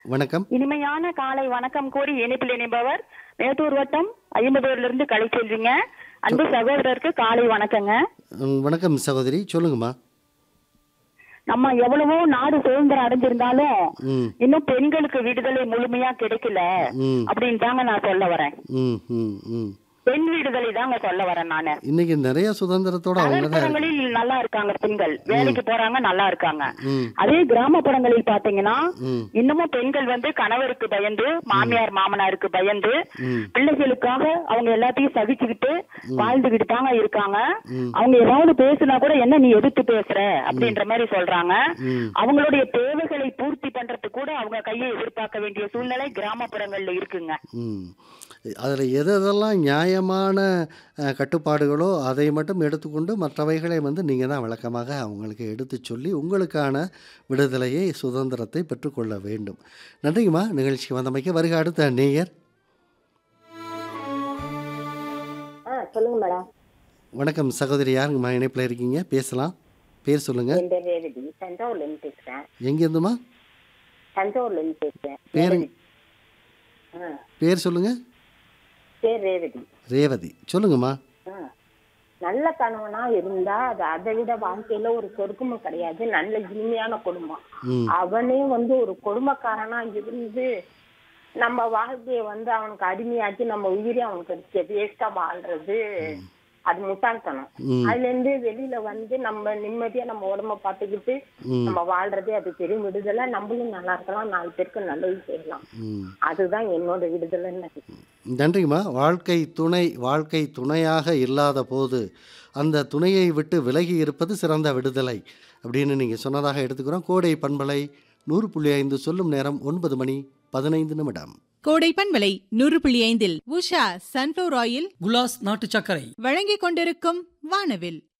வணக்கம் இனிமையான காலை வணக்கம் கூறி இணைப்பில் இணைப்பவர் மேட்டூர் வட்டம் ஐம்பதூர்ல இருந்து கலை செல்விங்க அன்பு சகோதரருக்கு காலை வணக்கங்க ம், வணக்கம் சகோதரி சொல்லுங்கம்மா நம்ம எவ்வளவோ நாடு சுதந்திரம் அடைஞ்சிருந்தாலும் ம் இன்னும் பெண்களுக்கு விடுதலை முழுமையா கிடைக்கல ம் அப்படின்னு தாங்க நான் சொல்ல வரேன் ம் ம் ம் பெண் விடுதலை தாங்க சொல்ல வரேன் நானு இன்னைக்கு நிறைய சுதந்திரத்தோட அவங்க தான் நகர்ப்புறங்களில் நல்லா இருக்காங்க பெண்கள் வேலைக்கு போறாங்க நல்லா இருக்காங்க ம் அதே கிராமப்புறங்களில் பாத்தீங்கன்னா ம் இன்னமும் பெண்கள் வந்து கணவருக்கு பயந்து மாமியார் மாமனாருக்கு பயந்து ம் பிள்ளைகளுக்காக அவங்க எல்லாத்தையும் சகிச்சுக்கிட்டு வாழ்ந்துகிட்டு தாங்க இருக்காங்க ம். அவங்க ஏதாவது பேசுனா கூட என்ன நீ எதிர்த்து பேசுற அப்படின்ற மாதிரி சொல்றாங்க ம் அவங்களுடைய தேவைகளை பூர்த்தி பண்றதுக்கு கூட அவங்க கையை எதிர்பார்க்க வேண்டிய சூழ்நிலை கிராமப்புறங்கள்ல இருக்குங்க ம் அதில் எது எதெல்லாம் நியாயமான அஹ், கட்டுப்பாடுகளோ அதை மட்டும் எடுத்துக்கொண்டு மற்றவைகளை வந்து நீங்கள் தான் விளக்கமாக அவங்களுக்கு எடுத்து சொல்லி உங்களுக்கான விடுதலையை சுதந்திரத்தை பெற்றுக்கொள்ள வேண்டும் நன்றிங்கம்மா நிகழ்ச்சிக்கு வந்தமைக்கு வருக அடுத்த நேயர் ஆ சொல்லுங்க மேடம் வணக்கம் சகோதரி யாருங்கம்மா இணைப்பில் இருக்கீங்க பேசலாம் பேர் சொல்லுங்கள் என் பேர் ரேவதி தஞ்சாவூர்ல இருந்து பேசுறேன் எங்கேருந்துமா தஞ்சாவூர்ல இருந்து பேசுறேன் பேரு ஆ பேர் சொல்லுங்கள் பேர் ரேவதி ரேவதி சொல்லுங்கம்மா ஆ நல்ல கணவனா இருந்தா அது அதை விட வாழ்க்கையில ஒரு சொர்க்கமும் கிடையாது நல்ல இனிமையான குடும்பம் ம் அவனே வந்து ஒரு குடும்பக்காரனா இருந்து நம்ம வாழ்க்கைய வந்து அவனுக்கு அடிமையாக்கி நம்ம உயிரை அவனுக்கு வேஸ்டா வாழ்றது அது முட்டாள்தனம் ம் அதுல இருந்து வெளியில வந்து நம்ம நிம்மதியா நம்ம உடம்ப பாத்துக்கிட்டு ம் நம்ம வாழ்றதே அது பெரும் விடுதலை நம்மளும் நல்லா இருக்கலாம் நாலு பேருக்கு நல்லது செய்யலாம் ம் அதுதான் என்னோட விடுதலைன்னு நினைக்கிறேன். நன்றிங்கம்மா வாழ்க்கை துணை வாழ்க்கை துணையாக இல்லாத போது அந்த துணையை விட்டு விலகி இருப்பது சிறந்த விடுதலை அப்படின்னு நீங்கள் சொன்னதாக எடுத்துக்கிறோம் கோடை பண்பலை நூறு புள்ளி ஐந்து சொல்லும் நேரம் ஒன்பது மணி பதினைந்து நிமிடம் கோடை பண்பலை நூறு புள்ளி ஐந்தில் உஷா சன்ஃப்ளவர் ஆயில் குலாஸ் நாட்டு சர்க்கரை வழங்கிக் கொண்டிருக்கும் வானவில்